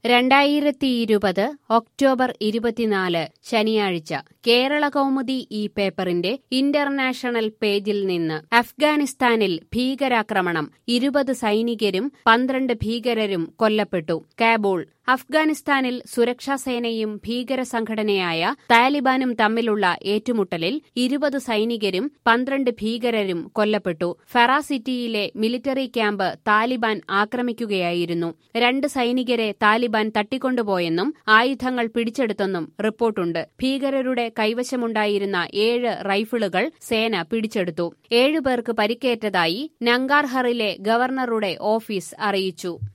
രണ്ടായിരത്തി ഇരുപത് ഒക്ടോബർ ഇരുപത്തിനാല് ശനിയാഴ്ച കേരള കൗമുദി ഈ പേപ്പറിന്റെ ഇന്റർനാഷണൽ പേജിൽ നിന്ന് അഫ്ഗാനിസ്ഥാനിൽ ഭീകരാക്രമണം ഇരുപത് സൈനികരും പന്ത്രണ്ട് ഭീകരരും കൊല്ലപ്പെട്ടു കാബൂൾ അഫ്ഗാനിസ്ഥാനിൽ സുരക്ഷാസേനയും ഭീകര സംഘടനയായ താലിബാനും തമ്മിലുള്ള ഏറ്റുമുട്ടലിൽ ഇരുപത് സൈനികരും പന്ത്രണ്ട് ഭീകരരും കൊല്ലപ്പെട്ടു ഫെറ സിറ്റിയിലെ മിലിറ്ററി ക്യാമ്പ് താലിബാൻ ആക്രമിക്കുകയായിരുന്നു രണ്ട് സൈനികരെ താലിബാൻ തട്ടിക്കൊണ്ടുപോയെന്നും ആയുധങ്ങൾ പിടിച്ചെടുത്തെന്നും റിപ്പോർട്ടുണ്ട് ഭീകരരുടെ കൈവശമുണ്ടായിരുന്ന ഏഴ് റൈഫിളുകൾ സേന പിടിച്ചെടുത്തു ഏഴുപേർക്ക് പരിക്കേറ്റതായി നങ്കാർഹറിലെ ഗവർണറുടെ ഓഫീസ് അറിയിച്ചു